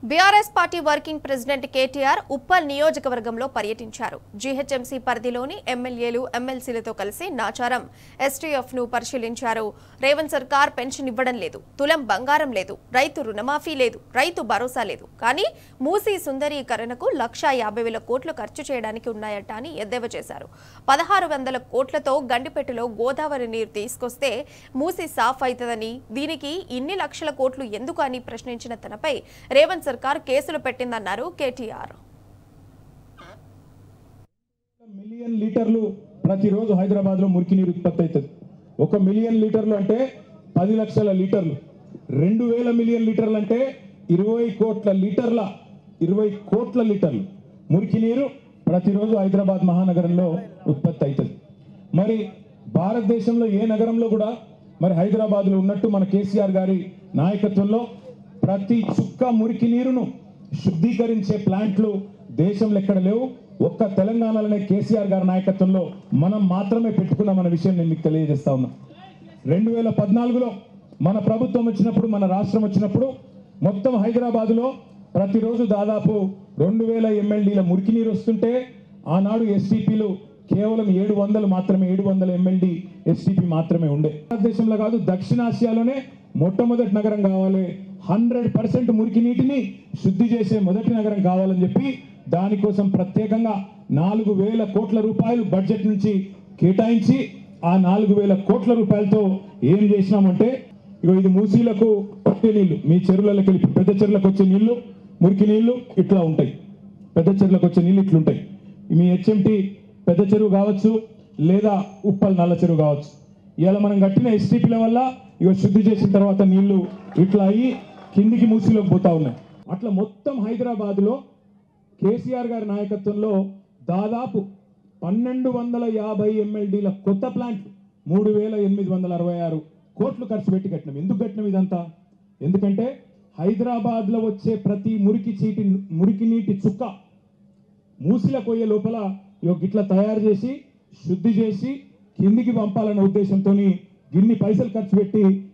BRS party working president KTR Uppal నియోజకవర్గంలో పర్యటించారు GHMC పరిధిలోని ఎమ్మెల్యేలు ఎమ్మెల్సీలతో కలిసి నాచారం ఎస్టీఎఫ్ ను పరిశీలించారు రేవంత్ సర్కార్ పెన్షన్ ఇవ్వడం లేదు తులం బంగారం లేదు రైతు రుణమాఫీ లేదు రైతు భరోసా లేదు కానీ మూసీ సుందరీకరణకు లక్షా యాభై వేల కోట్లు ఖర్చు చేయడానికి ఉన్నాయట అని ఎద్దేవా చేశారు పదహారు వందల కోట్లతో గండిపెట్టులో గోదావరి నీరు తీసుకొస్తే మూసీ సాఫ్ అవుతుందని దీనికి ఇన్ని లక్షల కోట్లు ఎందుకు అని ప్రశ్నించిన తనపై రేవంత్ సర్కార్ కేసులు పెట్టిందన్నారు కేటీఆర్ మిలియన్ లీటర్లు ప్రతిరోజు హైదరాబాద్ లో మురికి నీరు ఉత్పత్తి అవుతుంది ఒక మిలియన్ లీటర్లు అంటే పది లక్షల లీటర్లు రెండు వేల మిలియన్ లీటర్లు అంటే ఇరవై కోట్ల లీటర్ల ఇరవై కోట్ల లీటర్లు మురికి నీరు ప్రతిరోజు హైదరాబాద్ మహానగరంలో ఉత్పత్తి అవుతుంది మరి భారతదేశంలో ఏ నగరంలో కూడా మరి హైదరాబాద్లో ఉన్నట్టు మన కేసీఆర్ గారి నాయకత్వంలో ప్రతి చుక్క మురికి నీరును శుద్ధీకరించే ప్లాంట్లు దేశంలో ఎక్కడ లేవు ఒక్క తెలంగాణలోనే కేసీఆర్ గారి నాయకత్వంలో మనం మాత్రమే పెట్టుకున్నామన్న విషయం నేను మీకు తెలియజేస్తా ఉన్నా రెండు వేల పద్నాలుగులో మన ప్రభుత్వం వచ్చినప్పుడు మన రాష్ట్రం వచ్చినప్పుడు మొత్తం హైదరాబాదులో ప్రతిరోజు దాదాపు రెండు వేల ఎంఎల్డీల మురికి నీరు వస్తుంటే ఆనాడు ఎస్టీపీలు కేవలం ఏడు వందలు మాత్రమే ఏడు వందల ఎంఎల్డి ఎస్టీపీ మాత్రమే ఉండే భారతదేశంలో కాదు దక్షిణాసియాలోనే మొట్టమొదటి నగరం కావాలి హండ్రెడ్ పర్సెంట్ మురికి నీటిని శుద్ధి చేసే మొదటి నగరం కావాలని చెప్పి దానికోసం ప్రత్యేకంగా నాలుగు వేల కోట్ల రూపాయలు బడ్జెట్ నుంచి కేటాయించి ఆ నాలుగు వేల కోట్ల రూపాయలతో ఏం చేసినామంటే ఇగో ఇది మూసీలకు వచ్చే నీళ్లు మీ చెరువులకి వెళ్ళి పెద్ద చెరువులకు వచ్చే నీళ్లు మురికి నీళ్లు ఇట్లా ఉంటాయి పెద్ద చెరువులకు వచ్చే నీళ్లు ఇట్లుంటాయి మీ హెచ్ఎంటి పెద్ద చెరువు కావచ్చు లేదా ఉప్పల్ నల్ల చెరువు కావచ్చు ఇవాళ మనం కట్టిన ఎస్టీపీల వల్ల ఇక శుద్ధి చేసిన తర్వాత నీళ్లు ఇట్లా అయ్యి కిందికి మూసీలోకి పోతా ఉన్నాయి అట్లా మొత్తం హైదరాబాద్లో కేసీఆర్ గారి నాయకత్వంలో దాదాపు పన్నెండు వందల యాభై ఎంఎల్డీల కొత్త ప్లాంట్లు మూడు వేల ఎనిమిది వందల అరవై ఆరు కోట్లు ఖర్చు పెట్టి కట్టినాం ఎందుకు కట్టినాం ఇదంతా ఎందుకంటే హైదరాబాద్లో వచ్చే ప్రతి మురికి చీటి మురికి నీటి చుక్క మూసిల కొయ్యే లోపల ఇగో గిట్ల తయారు చేసి శుద్ధి చేసి కిందికి పంపాలన్న ఉద్దేశంతో గిన్ని పైసలు ఖర్చు పెట్టి